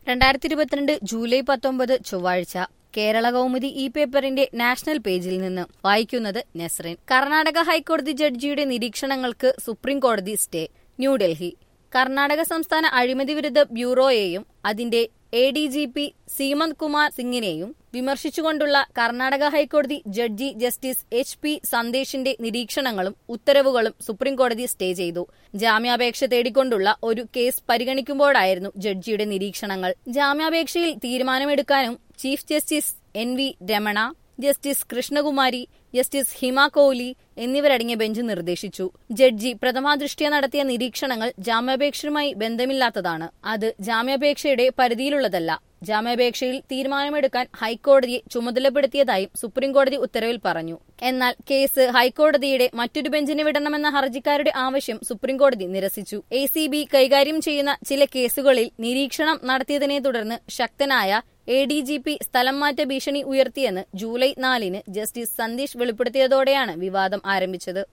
രണ്ടായിരത്തി ഇരുപത്തിരണ്ട് ജൂലൈ പത്തൊമ്പത് ചൊവ്വാഴ്ച കേരള കൗമുദി ഈ പേപ്പറിന്റെ നാഷണൽ പേജിൽ നിന്ന് വായിക്കുന്നത് നസ്റിൻ കർണാടക ഹൈക്കോടതി ജഡ്ജിയുടെ നിരീക്ഷണങ്ങൾക്ക് സുപ്രീം കോടതി സ്റ്റേ ന്യൂഡൽഹി കർണാടക സംസ്ഥാന അഴിമതി വിരുദ്ധ ബ്യൂറോയെയും അതിന്റെ A D G P സീമന്ത് Kumar സിംഗിനെയും വിമർശിച്ചുകൊണ്ടുള്ള Karnataka ഹൈക്കോടതി ജഡ്ജി ജസ്റ്റിസ് എച്ച് പി സന്ദേശിന്റെ നിരീക്ഷണങ്ങളും ഉത്തരവുകളും സുപ്രീംകോടതി സ്റ്റേ ചെയ്തു ജാമ്യാപേക്ഷ തേടിക്കൊണ്ടുള്ള ഒരു കേസ് പരിഗണിക്കുമ്പോഴായിരുന്നു ജഡ്ജിയുടെ നിരീക്ഷണങ്ങൾ ജാമ്യാപേക്ഷയിൽ തീരുമാനമെടുക്കാനും chief justice N V Ramana justice Krishnakumari justice Hima Kohli എന്നിവരടങ്ങിയ ബെഞ്ച് നിർദ്ദേശിച്ചു ജഡ്ജി പ്രഥമാദൃഷ്ട്യ നടത്തിയ നിരീക്ഷണങ്ങൾ ജാമ്യാപേക്ഷയുമായി ബന്ധമില്ലാത്തതാണ് അത് ജാമ്യാപേക്ഷയുടെ പരിധിയിലുള്ളതല്ല ജാമ്യാപേക്ഷയിൽ തീരുമാനമെടുക്കാൻ ഹൈക്കോടതിയെ ചുമതലപ്പെടുത്തിയതായും സുപ്രീംകോടതി ഉത്തരവിൽ പറഞ്ഞു എന്നാൽ കേസ് ഹൈക്കോടതിയുടെ മറ്റൊരു ബെഞ്ചിന് വിടണമെന്ന ഹർജിക്കാരുടെ ആവശ്യം സുപ്രീംകോടതി നിരസിച്ചു എ സി ബി കൈകാര്യം ചെയ്യുന്ന ചില കേസുകളിൽ നിരീക്ഷണം നടത്തിയതിനെ തുടർന്ന് ശക്തനായ എ ഡി ജി പി സ്ഥലം മാറ്റ ഭീഷണി ഉയർത്തിയെന്ന് ജൂലൈ നാലിന് ജസ്റ്റിസ് സന്ദേശ് വെളിപ്പെടുത്തിയതോടെയാണ് വിവാദം ആരംഭിച്ചത്